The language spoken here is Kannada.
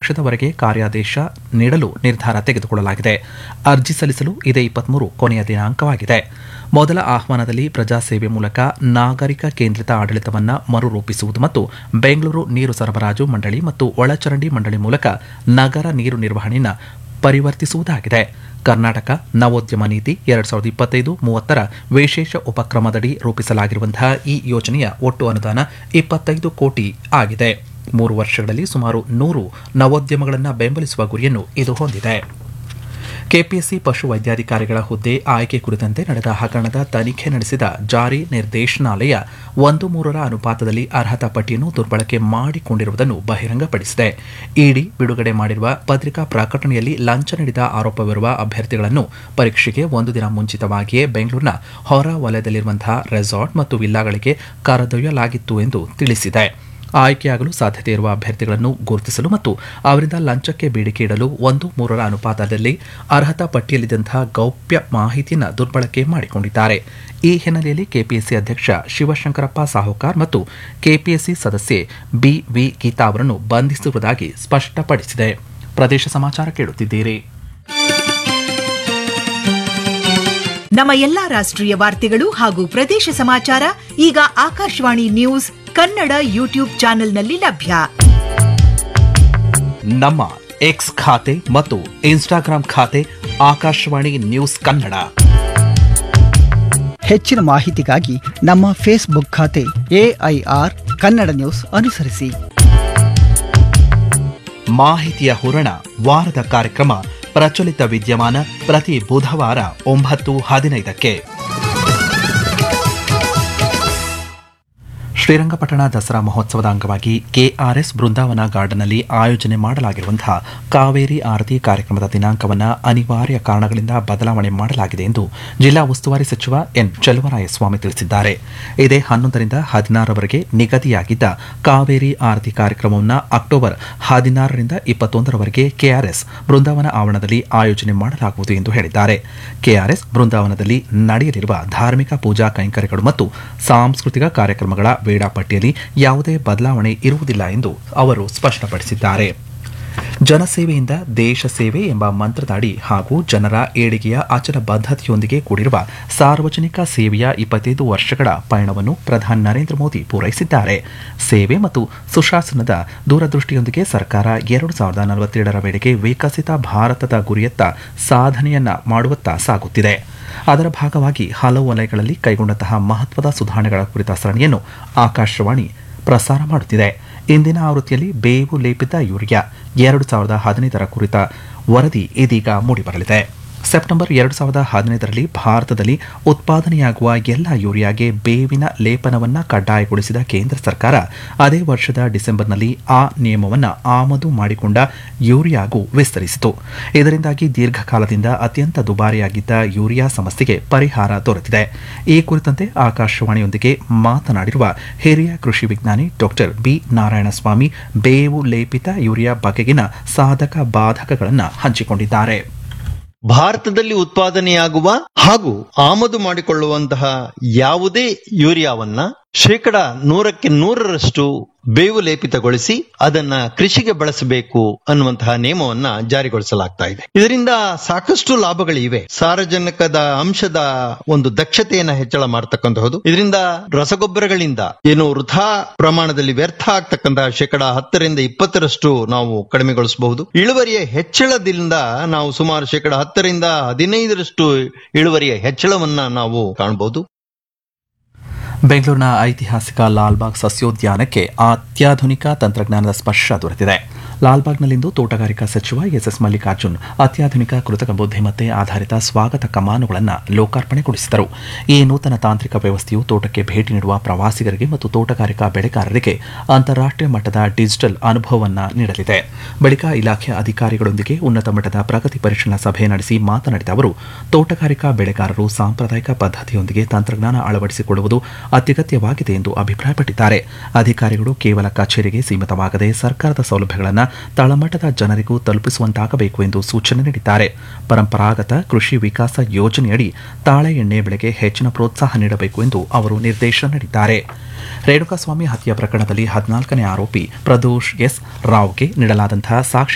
ಲಕ್ಷದವರೆಗೆ ಕಾರ್ಯಾದೇಶ ನೀಡಲು ನಿರ್ಧಾರ ತೆಗೆದುಕೊಳ್ಳಲಾಗಿದೆ ಅರ್ಜಿ ಸಲ್ಲಿಸಲು ಇದೇ ಇಪ್ಪತ್ಮೂರು ಕೊನೆಯ ದಿನಾಂಕವಾಗಿದೆ ಮೊದಲ ಆಹ್ವಾನದಲ್ಲಿ ಪ್ರಜಾಸೇವೆ ಮೂಲಕ ನಾಗರಿಕ ಕೇಂದ್ರಿತ ಆಡಳಿತವನ್ನು ಮರುರೂಪಿಸುವುದು ಮತ್ತು ಬೆಂಗಳೂರು ನೀರು ಸರಬರಾಜು ಮಂಡಳಿ ಮತ್ತು ಒಳಚರಂಡಿ ಮಂಡಳಿ ಮೂಲಕ ನಗರ ನೀರು ನಿರ್ವಹಣೆಯನ್ನು ಪರಿವರ್ತಿಸುವುದಾಗಿದೆ ಕರ್ನಾಟಕ ನವೋದ್ಯಮ ನೀತಿ ಎರಡ್ ಸಾವಿರದ ಇಪ್ಪತ್ತೈದು ಮೂವತ್ತರ ವಿಶೇಷ ಉಪಕ್ರಮದಡಿ ರೂಪಿಸಲಾಗಿರುವಂತಹ ಈ ಯೋಜನೆಯ ಒಟ್ಟು ಅನುದಾನ ಇಪ್ಪತ್ತೈದು ಕೋಟಿ ಆಗಿದೆ ಮೂರು ವರ್ಷಗಳಲ್ಲಿ ಸುಮಾರು ನೂರು ನವೋದ್ಯಮಗಳನ್ನು ಬೆಂಬಲಿಸುವ ಗುರಿಯನ್ನು ಇದು ಹೊಂದಿದೆ ಕೆಪಿಎಸ್ಸಿ ಪಶು ವೈದ್ಯಾಧಿಕಾರಿಗಳ ಹುದ್ದೆ ಆಯ್ಕೆ ಕುರಿತಂತೆ ನಡೆದ ಹಗರಣದ ತನಿಖೆ ನಡೆಸಿದ ಜಾರಿ ನಿರ್ದೇಶನಾಲಯ ಒಂದು ಮೂರರ ಅನುಪಾತದಲ್ಲಿ ಅರ್ಹತಾ ಪಟ್ಟಿಯನ್ನು ದುರ್ಬಳಕೆ ಮಾಡಿಕೊಂಡಿರುವುದನ್ನು ಬಹಿರಂಗಪಡಿಸಿದೆ ಇಡಿ ಬಿಡುಗಡೆ ಮಾಡಿರುವ ಪತ್ರಿಕಾ ಪ್ರಕಟಣೆಯಲ್ಲಿ ಲಂಚ ನೀಡಿದ ಆರೋಪವಿರುವ ಅಭ್ಯರ್ಥಿಗಳನ್ನು ಪರೀಕ್ಷೆಗೆ ಒಂದು ದಿನ ಮುಂಚಿತವಾಗಿಯೇ ಬೆಂಗಳೂರಿನ ಹೊರ ವಲಯದಲ್ಲಿರುವಂತಹ ರೆಸಾರ್ಟ್ ಮತ್ತು ವಿಲ್ಲಾಗಳಿಗೆ ಕರೆದೊಯ್ಯಲಾಗಿತ್ತು ಎಂದು ತಿಳಿಸಿದೆ ಆಯ್ಕೆಯಾಗಲು ಸಾಧ್ಯತೆ ಇರುವ ಅಭ್ಯರ್ಥಿಗಳನ್ನು ಗುರುತಿಸಲು ಮತ್ತು ಅವರಿಂದ ಲಂಚಕ್ಕೆ ಬೇಡಿಕೆ ಇಡಲು ಒಂದು ಮೂರರ ಅನುಪಾತದಲ್ಲಿ ಅರ್ಹತಾ ಪಟ್ಟಿಯಲ್ಲಿದ್ದಂತಹ ಗೌಪ್ಯ ಮಾಹಿತಿಯನ್ನು ದುರ್ಬಳಕೆ ಮಾಡಿಕೊಂಡಿದ್ದಾರೆ ಈ ಹಿನ್ನೆಲೆಯಲ್ಲಿ ಕೆಪಿಎಸ್ಸಿ ಅಧ್ಯಕ್ಷ ಶಿವಶಂಕರಪ್ಪ ಸಾಹುಕಾರ್ ಮತ್ತು ಕೆಪಿಎಸ್ಸಿ ಸದಸ್ಯೆ ಬಿವಿ ಗೀತಾ ಅವರನ್ನು ಬಂಧಿಸಿರುವುದಾಗಿ ಸ್ಪಷ್ಟಪಡಿಸಿದೆ ಪ್ರದೇಶ ಸಮಾಚಾರ ಕೇಳುತ್ತಿದ್ದೀರಿ ನಮ್ಮ ಎಲ್ಲಾ ರಾಷ್ಟ್ರೀಯ ವಾರ್ತೆಗಳು ಹಾಗೂ ಪ್ರದೇಶ ಸಮಾಚಾರ ಈಗ ಆಕಾಶವಾಣಿ ನ್ಯೂಸ್ ಕನ್ನಡ ಯೂಟ್ಯೂಬ್ ಚಾನೆಲ್ನಲ್ಲಿ ಲಭ್ಯ ನಮ್ಮ ಎಕ್ಸ್ ಖಾತೆ ಮತ್ತು ಇನ್ಸ್ಟಾಗ್ರಾಂ ಖಾತೆ ಆಕಾಶವಾಣಿ ನ್ಯೂಸ್ ಕನ್ನಡ ಹೆಚ್ಚಿನ ಮಾಹಿತಿಗಾಗಿ ನಮ್ಮ ಫೇಸ್ಬುಕ್ ಖಾತೆ ಎಐಆರ್ ಕನ್ನಡ ನ್ಯೂಸ್ ಅನುಸರಿಸಿ ಮಾಹಿತಿಯ ಹೂರಣ ವಾರದ ಕಾರ್ಯಕ್ರಮ ಪ್ರಚಲಿತ ವಿದ್ಯಮಾನ ಪ್ರತಿ ಬುಧವಾರ ಒಂಬತ್ತು ಹದಿನೈದಕ್ಕೆ ಶ್ರೀರಂಗಪಟ್ಟಣ ದಸರಾ ಮಹೋತ್ಸವದ ಅಂಗವಾಗಿ ಕೆಆರ್ಎಸ್ ಬೃಂದಾವನ ಗಾರ್ಡನ್ನಲ್ಲಿ ಆಯೋಜನೆ ಮಾಡಲಾಗಿರುವಂತಹ ಕಾವೇರಿ ಆರತಿ ಕಾರ್ಯಕ್ರಮದ ದಿನಾಂಕವನ್ನು ಅನಿವಾರ್ಯ ಕಾರಣಗಳಿಂದ ಬದಲಾವಣೆ ಮಾಡಲಾಗಿದೆ ಎಂದು ಜಿಲ್ಲಾ ಉಸ್ತುವಾರಿ ಸಚಿವ ಎನ್ ಚಲುವರಾಯಸ್ವಾಮಿ ತಿಳಿಸಿದ್ದಾರೆ ಇದೇ ಹನ್ನೊಂದರಿಂದ ಹದಿನಾರರವರೆಗೆ ನಿಗದಿಯಾಗಿದ್ದ ಕಾವೇರಿ ಆರತಿ ಕಾರ್ಯಕ್ರಮವನ್ನು ಅಕ್ಟೋಬರ್ ಹದಿನಾರರಿಂದ ಇಪ್ಪತ್ತೊಂದರವರೆಗೆ ಕೆಆರ್ಎಸ್ ಬೃಂದಾವನ ಆವರಣದಲ್ಲಿ ಆಯೋಜನೆ ಮಾಡಲಾಗುವುದು ಎಂದು ಹೇಳಿದ್ದಾರೆ ಕೆಆರ್ಎಸ್ ಬೃಂದಾವನದಲ್ಲಿ ನಡೆಯಲಿರುವ ಧಾರ್ಮಿಕ ಪೂಜಾ ಕೈಂಕರ್ಯಗಳು ಮತ್ತು ಸಾಂಸ್ಕೃತಿಕ ಕಾರ್ಯಕ್ರಮಗಳ ವೇಳಾಪಟ್ಟಿಯಲ್ಲಿ ಯಾವುದೇ ಬದಲಾವಣೆ ಇರುವುದಿಲ್ಲ ಎಂದು ಅವರು ಸ್ಪಷ್ಟಪಡಿಸಿದ್ದಾರೆ ಜನಸೇವೆಯಿಂದ ದೇಶ ಸೇವೆ ಎಂಬ ಮಂತ್ರದಡಿ ಹಾಗೂ ಜನರ ಏಳಿಗೆಯ ಅಚಲ ಬದ್ಧತೆಯೊಂದಿಗೆ ಕೂಡಿರುವ ಸಾರ್ವಜನಿಕ ಸೇವೆಯ ಇಪ್ಪತ್ತೈದು ವರ್ಷಗಳ ಪಯಣವನ್ನು ಪ್ರಧಾನಿ ನರೇಂದ್ರ ಮೋದಿ ಪೂರೈಸಿದ್ದಾರೆ ಸೇವೆ ಮತ್ತು ಸುಶಾಸನದ ದೂರದೃಷ್ಟಿಯೊಂದಿಗೆ ಸರ್ಕಾರ ಎರಡು ಸಾವಿರದ ನಲವತ್ತೇಳರ ವೇಳೆಗೆ ವಿಕಸಿತ ಭಾರತದ ಗುರಿಯತ್ತ ಸಾಧನೆಯನ್ನ ಮಾಡುವತ್ತ ಸಾಗುತ್ತಿದೆ ಅದರ ಭಾಗವಾಗಿ ಹಲವು ವಲಯಗಳಲ್ಲಿ ಕೈಗೊಂಡಂತಹ ಮಹತ್ವದ ಸುಧಾರಣೆಗಳ ಕುರಿತ ಸರಣಿಯನ್ನು ಆಕಾಶವಾಣಿ ಪ್ರಸಾರ ಮಾಡುತ್ತಿದೆ ಇಂದಿನ ಆವೃತ್ತಿಯಲ್ಲಿ ಬೇವು ಲೇಪಿತ ಯೂರಿಯಾ ಎರಡು ಸಾವಿರದ ಹದಿನೈದರ ಕುರಿತ ವರದಿ ಇದೀಗ ಮೂಡಿಬರಲಿದೆ ಸೆಪ್ಟೆಂಬರ್ ಎರಡು ಸಾವಿರದ ಹದಿನೈದರಲ್ಲಿ ಭಾರತದಲ್ಲಿ ಉತ್ಪಾದನೆಯಾಗುವ ಎಲ್ಲ ಯೂರಿಯಾಗೆ ಬೇವಿನ ಲೇಪನವನ್ನು ಕಡ್ಡಾಯಗೊಳಿಸಿದ ಕೇಂದ್ರ ಸರ್ಕಾರ ಅದೇ ವರ್ಷದ ಡಿಸೆಂಬರ್ನಲ್ಲಿ ಆ ನಿಯಮವನ್ನು ಆಮದು ಮಾಡಿಕೊಂಡ ಯೂರಿಯಾಗೂ ವಿಸ್ತರಿಸಿತು ಇದರಿಂದಾಗಿ ದೀರ್ಘಕಾಲದಿಂದ ಅತ್ಯಂತ ದುಬಾರಿಯಾಗಿದ್ದ ಯೂರಿಯಾ ಸಮಸ್ಯೆಗೆ ಪರಿಹಾರ ದೊರೆತಿದೆ ಈ ಕುರಿತಂತೆ ಆಕಾಶವಾಣಿಯೊಂದಿಗೆ ಮಾತನಾಡಿರುವ ಹಿರಿಯ ಕೃಷಿ ವಿಜ್ಞಾನಿ ಡಾಕ್ಟರ್ ಬಿ ನಾರಾಯಣಸ್ವಾಮಿ ಬೇವು ಲೇಪಿತ ಯೂರಿಯಾ ಬಗೆಗಿನ ಸಾಧಕ ಬಾಧಕಗಳನ್ನು ಹಂಚಿಕೊಂಡಿದ್ದಾರೆ ಭಾರತದಲ್ಲಿ ಉತ್ಪಾದನೆಯಾಗುವ ಹಾಗೂ ಆಮದು ಮಾಡಿಕೊಳ್ಳುವಂತಹ ಯಾವುದೇ ಯೂರಿಯಾವನ್ನ ಶೇಕಡ ನೂರಕ್ಕೆ ನೂರರಷ್ಟು ಬೇವು ಲೇಪಿತಗೊಳಿಸಿ ಅದನ್ನ ಕೃಷಿಗೆ ಬಳಸಬೇಕು ಅನ್ನುವಂತಹ ನಿಯಮವನ್ನ ಜಾರಿಗೊಳಿಸಲಾಗ್ತಾ ಇದೆ ಇದರಿಂದ ಸಾಕಷ್ಟು ಲಾಭಗಳಿವೆ ಸಾರಜನಕದ ಅಂಶದ ಒಂದು ದಕ್ಷತೆಯನ್ನ ಹೆಚ್ಚಳ ಮಾಡತಕ್ಕಂತಹದ್ದು ಇದರಿಂದ ರಸಗೊಬ್ಬರಗಳಿಂದ ಏನು ವೃಥಾ ಪ್ರಮಾಣದಲ್ಲಿ ವ್ಯರ್ಥ ಆಗ್ತಕ್ಕಂತಹ ಶೇಕಡ ಹತ್ತರಿಂದ ಇಪ್ಪತ್ತರಷ್ಟು ನಾವು ಕಡಿಮೆಗೊಳಿಸಬಹುದು ಇಳುವರಿಯ ಹೆಚ್ಚಳದಿಂದ ನಾವು ಸುಮಾರು ಶೇಕಡ ಹತ್ತರಿಂದ ಹದಿನೈದರಷ್ಟು ಇಳುವರಿಯ ಹೆಚ್ಚಳವನ್ನ ನಾವು ಕಾಣಬಹುದು ಬೆಂಗಳೂರಿನ ಐತಿಹಾಸಿಕ ಲಾಲ್ಬಾಗ್ ಸಸ್ಯೋದ್ಯಾನಕ್ಕೆ ಅತ್ಯಾಧುನಿಕ ತಂತ್ರಜ್ಞಾನದ ಸ್ಪರ್ಶ ದೊರೆತಿದೆ ಲಾಲ್ಬಾಗ್ನಲ್ಲಿಂದು ತೋಟಗಾರಿಕಾ ಸಚಿವ ಎಸ್ಎಸ್ ಮಲ್ಲಿಕಾರ್ಜುನ್ ಅತ್ಯಾಧುನಿಕ ಕೃತಕ ಬುದ್ಧಿಮತ್ತೆ ಆಧಾರಿತ ಸ್ವಾಗತ ಕಮಾನುಗಳನ್ನು ಲೋಕಾರ್ಪಣೆಗೊಳಿಸಿದರು ಈ ನೂತನ ತಾಂತ್ರಿಕ ವ್ಯವಸ್ಥೆಯು ತೋಟಕ್ಕೆ ಭೇಟಿ ನೀಡುವ ಪ್ರವಾಸಿಗರಿಗೆ ಮತ್ತು ತೋಟಗಾರಿಕಾ ಬೆಳೆಗಾರರಿಗೆ ಅಂತಾರಾಷ್ಟ್ರೀಯ ಮಟ್ಟದ ಡಿಜಿಟಲ್ ಅನುಭವವನ್ನು ನೀಡಲಿದೆ ಬಳಿಕ ಇಲಾಖೆಯ ಅಧಿಕಾರಿಗಳೊಂದಿಗೆ ಉನ್ನತ ಮಟ್ಟದ ಪ್ರಗತಿ ಪರಿಶೀಲನಾ ಸಭೆ ನಡೆಸಿ ಮಾತನಾಡಿದ ಅವರು ತೋಟಗಾರಿಕಾ ಬೆಳೆಗಾರರು ಸಾಂಪ್ರದಾಯಿಕ ಪದ್ಧತಿಯೊಂದಿಗೆ ತಂತ್ರಜ್ಞಾನ ಅಳವಡಿಸಿಕೊಳ್ಳುವುದು ಅತ್ಯಗತ್ಯವಾಗಿದೆ ಎಂದು ಅಭಿಪ್ರಾಯಪಟ್ಟಿದ್ದಾರೆ ಅಧಿಕಾರಿಗಳು ಕೇವಲ ಕಚೇರಿಗೆ ಸೀಮಿತವಾಗದೆ ಸರ್ಕಾರದ ಸೌಲಭ್ಯಗಳನ್ನು ತಳಮಟ್ಟದ ಜನರಿಗೂ ತಲುಪಿಸುವಂತಾಗಬೇಕು ಎಂದು ಸೂಚನೆ ನೀಡಿದ್ದಾರೆ ಪರಂಪರಾಗತ ಕೃಷಿ ವಿಕಾಸ ಯೋಜನೆಯಡಿ ತಾಳೆ ಎಣ್ಣೆ ಬೆಳೆಗೆ ಹೆಚ್ಚಿನ ಪ್ರೋತ್ಸಾಹ ನೀಡಬೇಕು ಎಂದು ಅವರು ನಿರ್ದೇಶನ ನೀಡಿದ್ದಾರೆ ರೇಣುಕಾಸ್ವಾಮಿ ಹತ್ಯೆ ಪ್ರಕರಣದಲ್ಲಿ ಹದಿನಾಲ್ಕನೇ ಆರೋಪಿ ಪ್ರದೋಷ್ ಎಸ್ ರಾವ್ಗೆ ನೀಡಲಾದಂತಹ ಸಾಕ್ಷಿ